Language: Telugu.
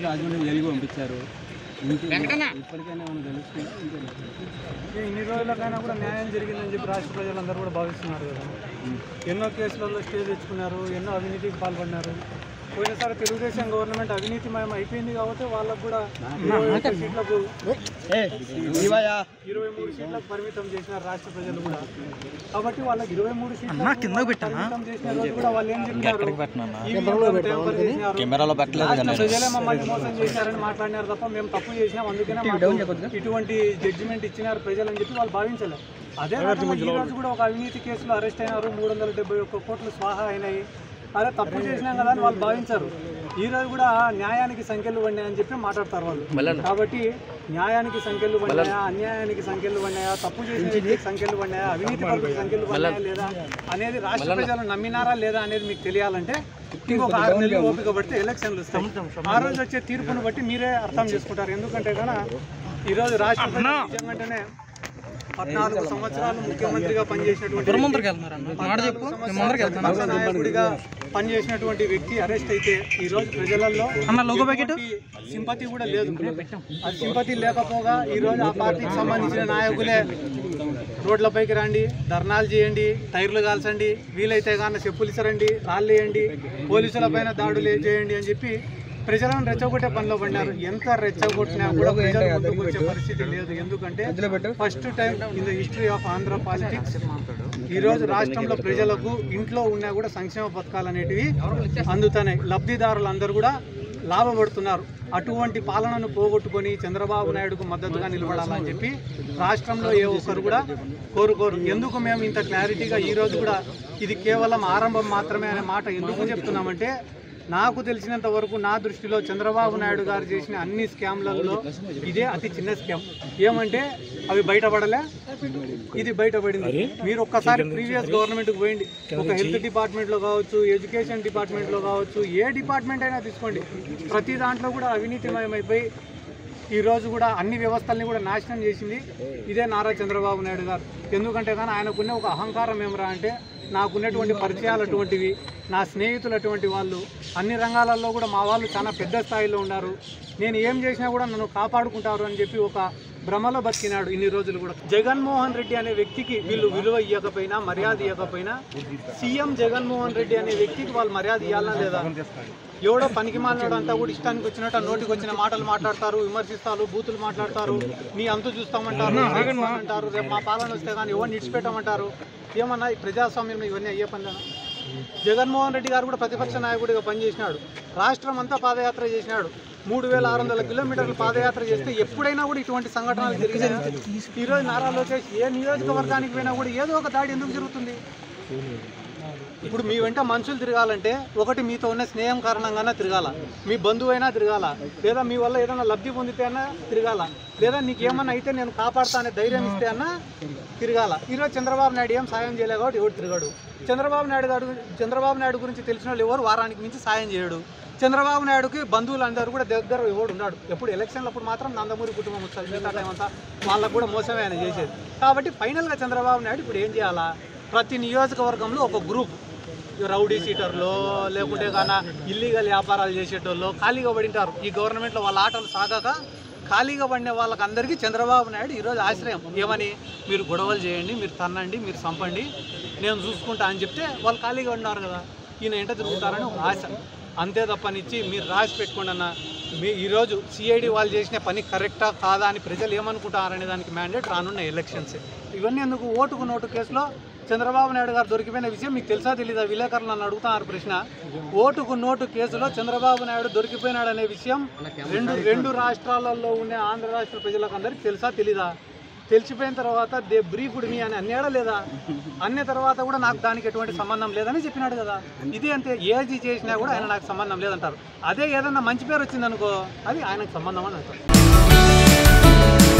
రాజమండ్రి జైలుకి పంపించారు ఇంకే ఇప్పటికైనా ఏమైనా తెలుస్తుందా ఇంకేనా ఈ ఇన్ని రోజులకైనా కూడా న్యాయం జరిగిందని చెప్పి రాష్ట్ర ప్రజలందరూ కూడా భావిస్తున్నారు కదా ఎన్నో కేసులలో స్టే తెచ్చుకున్నారు ఎన్నో అవినీతికి పాల్పడినారు పోయినసారి తెలుగుదేశం గవర్నమెంట్ అవినీతిమయం అయిపోయింది కాబట్టి వాళ్ళకు కూడా ఇరవై ఒక్క సీట్లకు ఇరవై మూడు సీట్లకు పరిమితం చేసినారు రాష్ట్ర ప్రజలు కూడా కాబట్టి వాళ్ళకి ఇరవై మూడు సీట్లకు పరిమితం చేసిన రోజు కూడా వాళ్ళు ఏం చెప్పినారు ఈవీఎంలను ట్యాంపర్ చేసినారు. కెమెరాలో పెట్టలేదు రాష్ట్ర ప్రజలే మమ్మల్ని మోసం చేశారని మాట్లాడినారు తప్ప మేము తప్పు చేసినాం అందుకనే మాకు ఇటువంటి జడ్జిమెంట్ ఇచ్చినారు ప్రజలని చెప్పి వాళ్ళు భావించలేదు అదే రకంగా ఈ రోజు కూడా ఒక అవినీతి కేసులో అరెస్ట్ అయినారు మూడు వందల డెబ్బై ఒక్క కోట్లు స్వాహా అయినాయి అదే తప్పు చేసినాం కదా అని వాళ్ళు భావించారు ఈ రోజు కూడా న్యాయానికి సంఖ్యలు పడినాయి అని చెప్పి మాట్లాడతారు వాళ్ళు కాబట్టి న్యాయానికి సంఖ్యలు పడినాయా అన్యాయానికి సంఖ్యలు పడినాయా తప్పు చేసిన వ్యక్తికి సంఖ్యలు పడినాయా అవినీతి పరులకు సంఖ్యలు పడినాయా లేదా అనేది రాష్ట్ర ప్రజలు నమ్మినారా లేదా అనేది మీకు తెలియాలంటే ఇంకొక ఆరు నెలలు ఓపిక పడితే ఎలక్షన్లు వస్తాయి ఆ రోజు వచ్చే తీర్పును బట్టి మీరే అర్థం చేసుకుంటారు ఎందుకంటే కనుక ఈరోజు రాష్ట్ర ప్రజలు నిజంగానే పద్నాలుగు సంవత్సరాలు ముఖ్యమంత్రిగా పనిచేసినటువంటి పద్నాలుగు సంవత్సరాలు నాయకుడిగా పనిచేసినటువంటి వ్యక్తి అరెస్ట్ అయితే ఈ రోజు ప్రజలలో సింపతి కూడా లేదు అది సింపతి లేకపోగా ఈ రోజు ఆ పార్టీకి సంబంధించిన నాయకులే రోడ్లపైకి రండి ధర్నాలు చేయండి టైర్లు కాల్చండి వీలైతే కానీ చెప్పులు ఇసరండి రాళ్ళు వేయండి పోలీసుల పైన దాడులు చేయండి అని చెప్పి ప్రజలను రెచ్చగొట్టే పనిలో పడినారు ఎంత రెచ్చగొట్టినా కూడా ప్రజలు ముందుకు వచ్చే పరిస్థితి లేదు ఎందుకంటే first time in the history of Andhra politics ఈ రోజు రాష్ట్రంలో ప్రజలకు ఇంట్లో ఉన్నా కూడా సంక్షేమ పథకాలు అనేటివి అందుతున్నాయి లబ్ధిదారులందరూ కూడా లాభపడుతున్నారు అటువంటి పాలనను పోగొట్టుకొని చంద్రబాబు నాయుడుకు మద్దతుగా నిలబడాలని చెప్పి రాష్ట్రంలో ఏ ఒక్కరు కూడా కోరుకోరు ఎందుకు మేము ఇంత క్లారిటీగా ఈ రోజు కూడా ఇది కేవలం ఆరంభం మాత్రమే అనే మాట ఎందుకు చెప్తున్నామంటే నాకు తెలిసినంత వరకు నా దృష్టిలో చంద్రబాబు నాయుడు గారు చేసిన అన్ని స్కామ్లలో ఇదే అతి చిన్న స్కామ్ ఏమంటే అవి బయటపడలే ఇది బయటపడింది మీరు ఒక్కసారి ప్రీవియస్ గవర్నమెంట్కి పోయింది ఒక హెల్త్ డిపార్ట్మెంట్లో కావచ్చు ఎడ్యుకేషన్ డిపార్ట్మెంట్లో కావచ్చు ఏ డిపార్ట్మెంట్ అయినా తీసుకోండి ప్రతి దాంట్లో కూడా అవినీతిమయమైపోయి ఈ రోజు కూడా అన్ని వ్యవస్థల్ని కూడా నాశనం చేసింది ఇదే నారా చంద్రబాబు నాయుడు గారు ఎందుకంటే కానీ ఆయనకున్న ఒక అహంకారం ఏమరా అంటే నాకున్నటువంటి పరిచయాలు అటువంటివి నా స్నేహితులు అటువంటి వాళ్ళు అన్ని రంగాలలో కూడా మా వాళ్ళు చాలా పెద్ద స్థాయిలో ఉన్నారు నేను ఏం చేసినా కూడా నన్ను కాపాడుకుంటారు అని చెప్పి ఒక భ్రమలో బతికినాడు ఇన్ని రోజులు కూడా జగన్మోహన్ రెడ్డి అనే వ్యక్తికి వీళ్ళు విలువ ఇవ్వకపోయినా మర్యాద ఇవ్వకపోయినా సీఎం జగన్మోహన్ రెడ్డి అనే వ్యక్తికి వాళ్ళు మర్యాద ఇవ్వాలా లేదా ఎవడో పనికి మాలినాడు అంతా కూడా ఇష్టానికి వచ్చినట్టు ఆ నోటికి వచ్చిన మాటలు మాట్లాడతారు విమర్శిస్తారు బూతులు మాట్లాడతారు నీ అంతు చూస్తామంటారు అంటారు రేపు మా పాలన వస్తే కానీ ఎవరిని ఇడిచిపెట్టమంటారు ఏమన్నా ఈ ప్రజాస్వామ్యంలో ఇవన్నీ అయ్యే పనులేనా జగన్మోహన్ రెడ్డి గారు కూడా ప్రతిపక్ష నాయకుడిగా పనిచేసినాడు రాష్ట్రం అంతా పాదయాత్ర చేసినాడు మూడు వేల ఆరు వందల కిలోమీటర్లు పాదయాత్ర చేస్తే ఎప్పుడైనా కూడా ఇటువంటి సంఘటనలు జరిగినాయి ఈరోజు నారా లోకేష్ ఏ నియోజకవర్గానికి పోయినా కూడా ఏదో ఒక దాడి ఎందుకు జరుగుతుంది ఇప్పుడు మీ వెంట మనుషులు తిరగాలంటే ఒకటి మీతో ఉన్న స్నేహం కారణంగానే తిరగాల మీ బంధువైనా తిరగాల లేదా మీ వల్ల ఏదైనా లబ్ధి పొందితే అన్నా తిరగాల లేదా నీకు ఏమన్నా అయితే నేను కాపాడుతా అనే ధైర్యం ఇస్తే అన్నా తిరగాల ఈరోజు చంద్రబాబు నాయుడు ఏం సాయం చేయలేదు కాబట్టి ఎవడు తిరగాడు చంద్రబాబు నాయుడు గారు చంద్రబాబు నాయుడు గురించి తెలిసిన వాళ్ళు ఎవరు వారానికి మించి సాయం చేయడు చంద్రబాబు నాయుడుకి బంధువులు అందరూ కూడా దగ్గర ఎవడు ఉన్నాడు ఎప్పుడు ఎలక్షన్లప్పుడు మాత్రం నందమూరి కుటుంబం వస్తుంది మిగతా టైం అంతా వాళ్ళకు కూడా మోసమే ఆయన చేసేది కాబట్టి ఫైనల్గా చంద్రబాబు నాయుడు ఇప్పుడు ఏం చేయాలా ప్రతి నియోజకవర్గంలో ఒక గ్రూప్ రౌడీ సీటర్లో లేకుంటే కానీ ఇల్లీగల్ వ్యాపారాలు చేసేటోళ్ళు ఖాళీగా పడింటారు ఈ గవర్నమెంట్లో వాళ్ళ ఆటలు సాగాక ఖాళీగా పడిన వాళ్ళకందరికీ చంద్రబాబు నాయుడు ఈరోజు ఆశ్రయం ఏమని మీరు గొడవలు చేయండి మీరు తన్నండి మీరు చంపండి నేను చూసుకుంటా అని చెప్తే వాళ్ళు ఖాళీగా ఉన్నారు కదా ఈయన ఎంట తిరుగుతారని ఒక ఆశ అంతే తప్పనిచ్చి మీరు రాసి పెట్టుకోండి అన్న మీ ఈరోజు సిఐడి వాళ్ళు చేసిన పని కరెక్టా కాదా అని ప్రజలు ఏమనుకుంటారనే దానికి మ్యాండేట్ రానున్న ఎలక్షన్స్ ఇవన్నీ ఎందుకు ఓటుకు నోటు కేసులో చంద్రబాబు నాయుడు గారు దొరికిపోయిన విషయం మీకు తెలుసా తెలీదా విలేకరులు నన్ను అడుగుతున్నారు ప్రశ్న ఓటుకు నోటు కేసులో చంద్రబాబు నాయుడు దొరికిపోయినాడు అనే విషయం రెండు రెండు రాష్ట్రాలలో ఉండే ఆంధ్ర రాష్ట్ర ప్రజలకు అందరికీ తెలుసా తెలీదా తెలిసిపోయిన తర్వాత దే బ్రీఫ్డ్ మీ అని అన్నాడా లేదా అన్న తర్వాత కూడా నాకు దానికి ఎటువంటి సంబంధం లేదని చెప్పినాడు కదా ఇది అంతే ఏది చేసినా కూడా ఆయన నాకు సంబంధం లేదంటారు అదే ఏదన్నా మంచి పేరు వచ్చిందనుకో అది ఆయనకు సంబంధం అని అంటారు